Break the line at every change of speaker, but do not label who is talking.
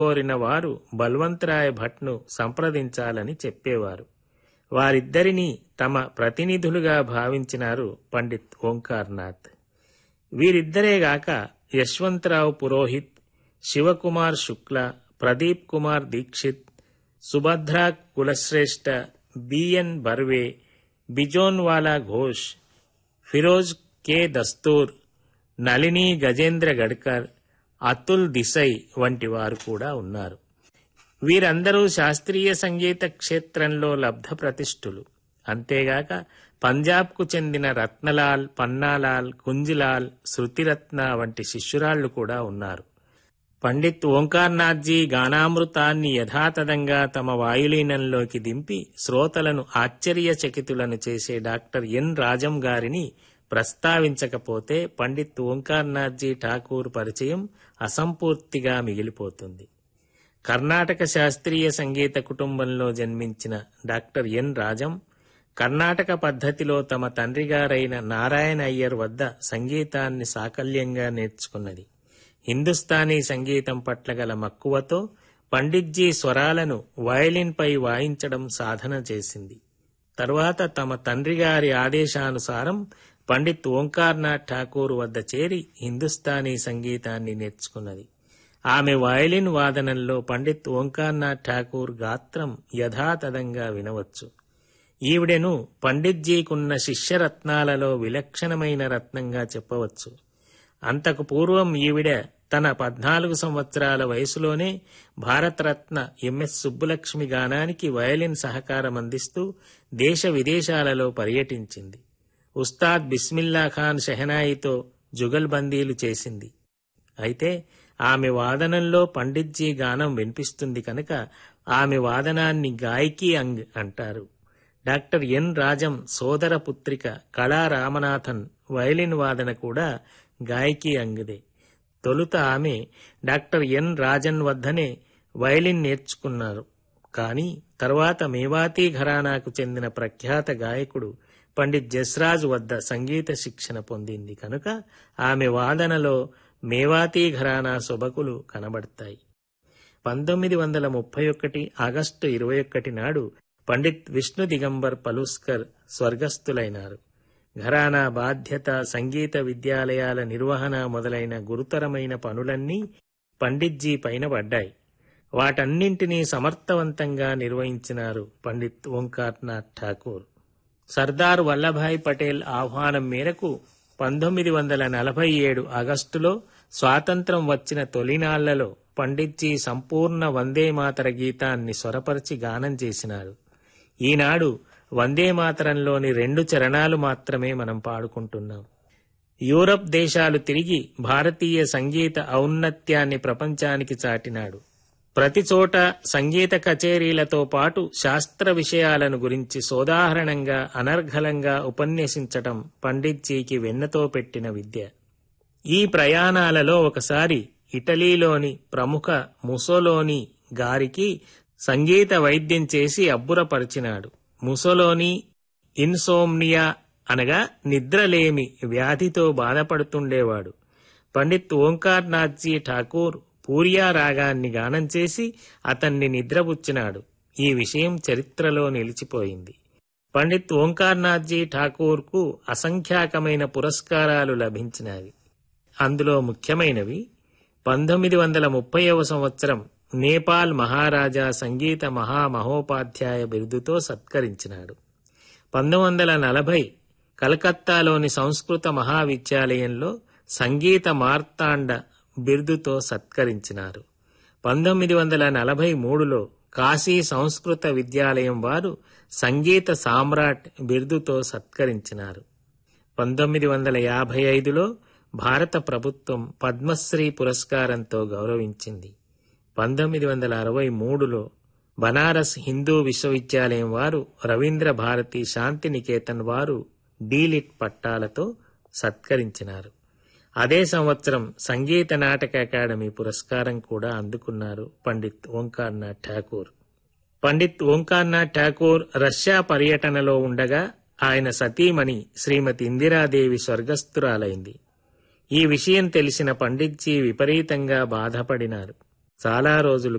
కోరిన వారు బల్వంతరాయ భట్ను సంప్రదించాలని చెప్పేవారు వారిద్దరినీ తమ ప్రతినిధులుగా భావించినారు పండిత్ ఓంకార్నాథ్ వీరిద్దరేగాక Yashwantrao Purohit Shivkumar Shukla Pradeep Kumar Dikshit Subhadra Kulshreshtha B N Barve Bijonwala Ghosh Firoz K Dastur Nalini Gajendragadkar Atul Desai వంటి వారు కూడా ఉన్నారు వీరందరూ శాస్త్రీయ సంగీత క్షేత్రంలో లబ్ధ ప్రతిష్ఠులు అంతేగాక పంజాబ్కు చెందిన రత్నలాల్ పన్నాలాల్ కుంజిలాల్ శృతిరత్న వంటి శిష్యురాళ్లు కూడా ఉన్నారు పండిత్ ఓంకార్నాథ్జీ గానామృతాన్ని యథాతథంగా తమ వాయులీనంలోకి దింపి శ్రోతలను ఆశ్చర్యచకితులను చేసే డాక్టర్ ఎన్ రాజం గారిని ప్రస్తావించకపోతే పండిత్ ఓంకార్నాథ్జీ ఠాకూర్ పరిచయం అసంపూర్తిగా మిగిలిపోతుంది కర్ణాటక శాస్త్రీయ సంగీత కుటుంబంలో జన్మించిన డాక్టర్ ఎన్ రాజం కర్ణాటక పద్ధతిలో తమ తండ్రిగారైన నారాయణ అయ్యర్ వద్ద సంగీతాన్ని సాకల్యంగా నేర్చుకున్నది హిందుస్థానీ సంగీతం పట్ల గల మక్కువతో పండిట్జీ స్వరాలను వయలిన్పై వాయించడం సాధన చేసింది తరువాత తమ తండ్రిగారి ఆదేశానుసారం పండిత్ ఓంకార్నాథ్ ఠాకూర్ వద్ద చేరి హిందుస్థానీ సంగీతాన్ని నేర్చుకున్నది ఆమె వయలిన్ వాదనంలో పండిత్ ఓంకార్నాథ్ ఠాకూర్ గాత్రం యథాతథంగా వినవచ్చు ఈవిడెను పండిట్జీకున్న శిష్యరత్నాలలో విలక్షణమైన రత్నంగా చెప్పవచ్చు అంతకు పూర్వం ఈవిడ తన పద్నాలుగు సంవత్సరాల వయసులోనే భారతరత్న ఎంఎస్ సుబ్బులక్ష్మి గానానికి వయలిన్ సహకారం అందిస్తూ దేశ విదేశాలలో పర్యటించింది ఉస్తాద్ బిస్మిల్లా ఖాన్ షెహనాయితో జుగల్బందీలు చేసింది అయితే ఆమె వాదనంలో పండిట్జీ గానం వినిపిస్తుంది కనుక ఆమె వాదనాన్ని గాయకీ అంగ్ అంటారు డాక్టర్ ఎన్ రాజం సోదర పుత్రిక కళా రామనాథన్ వయలిన్ వాదన కూడా గాయకీ అంగదే తొలుత ఆమె డాక్టర్ ఎన్ రాజన్ వద్దనే వయలిన్ నేర్చుకున్నారు కానీ తర్వాత మేవాతి ఘరానాకు చెందిన ప్రఖ్యాత గాయకుడు పండిత్ జస్రాజ్ వద్ద సంగీత శిక్షణ పొందింది కనుక ఆమె వాదనలో మేవాతి ఘరానా సొబకులు కనబడతాయి పంతొమ్మిది వందల ముప్పై ఒకటి ఆగస్టు ఇరవై ఒకటి నాడు పండిత్ విష్ణు దిగంబర్ పలుస్కర్ స్వర్గస్థులైనారు ఘరానా బాధ్యత సంగీత విద్యాలయాల నిర్వహణ మొదలైన గురుతరమైన పనులన్నీ పండిట్జీ పైన పడ్డాయి వాటన్నింటినీ సమర్థవంతంగా నిర్వహించినారు పండిత్ ఓంకార్నాథ్ ఠాకూర్ సర్దార్ వల్లభాయ్ పటేల్ ఆహ్వానం మేరకు పంతొమ్మిది వందల నలభై ఏడు ఆగస్టులో స్వాతంత్రం వచ్చిన తొలినాళ్లలో పండిట్జీ సంపూర్ణ వందే మాతర గీతాన్ని స్వరపరిచి గానం చేసినారు ఈనాడు వందే మాతరంలోని రెండు చరణాలు మాత్రమే మనం పాడుకుంటున్నాం యూరప్ దేశాలు తిరిగి భారతీయ సంగీత ఔన్నత్యాన్ని ప్రపంచానికి చాటినాడు ప్రతి చోట సంగీత కచేరీలతో పాటు శాస్త్ర విషయాలను గురించి సోదాహరణంగా అనర్ఘలంగా ఉపన్యసించటం పండిట్జీకి వెన్నతో పెట్టిన విద్య ఈ ప్రయాణాలలో ఒకసారి ఇటలీలోని ప్రముఖ ముసోలోని గారికి సంగీత వైద్యం చేసి అబ్బురపరిచినాడు ముసోలోని ఇన్సోమ్నియా అనగా నిద్రలేమి వ్యాధితో బాధపడుతుండేవాడు పండిత్ ఓంకార్నాథ్జీ ఠాకూర్ పూరియా రాగాన్ని గానం చేసి అతన్ని నిద్రపుచ్చినాడు ఈ విషయం చరిత్రలో నిలిచిపోయింది పండిత్ ఓంకార్నాథ్జీ ఠాకూర్కు అసంఖ్యాకమైన పురస్కారాలు లభించినవి అందులో ముఖ్యమైనవి పంతొమ్మిది వందల ముప్పైవ సంవత్సరం నేపాల్ మహారాజా సంగీత మహామహోపాధ్యాయ బిరుదుతో సత్కరించినాడు పంతొమ్మిది వందల నలభై కలకత్తాలోని సంస్కృత మహావిద్యాలయంలో సంగీత మార్తాండ బిరుదుతో సత్కరించినారు పంతొమ్మిది వందల నలభై మూడులో కాశీ సంస్కృత విద్యాలయం వారు సంగీత సామ్రాట్ బిరుదుతో సత్కరించినారు పంతొమ్మిది వందల యాభై ఐదులో భారత ప్రభుత్వం పద్మశ్రీ పురస్కారంతో గౌరవించింది పంతొమ్మిది వందల అరవై మూడులో బనారస్ హిందూ విశ్వవిద్యాలయం వారు రవీంద్ర భారతి శాంతినికేతన్ వారు డీలిట్ పట్టాలతో సత్కరించినారు అదే సంవత్సరం సంగీత నాటక అకాడమీ పురస్కారం కూడా అందుకున్నారు పండిత్ ఓంకార్నాథ్ ఠాకూర్ పండిత్ ఓంకార్నాథ్ ఠాకూర్ రష్యా పర్యటనలో ఉండగా ఆయన సతీమణి శ్రీమతి ఇందిరాదేవి స్వర్గస్థురాలైంది ఈ విషయం తెలిసిన పండిట్జీ విపరీతంగా బాధపడినారు చాలా రోజులు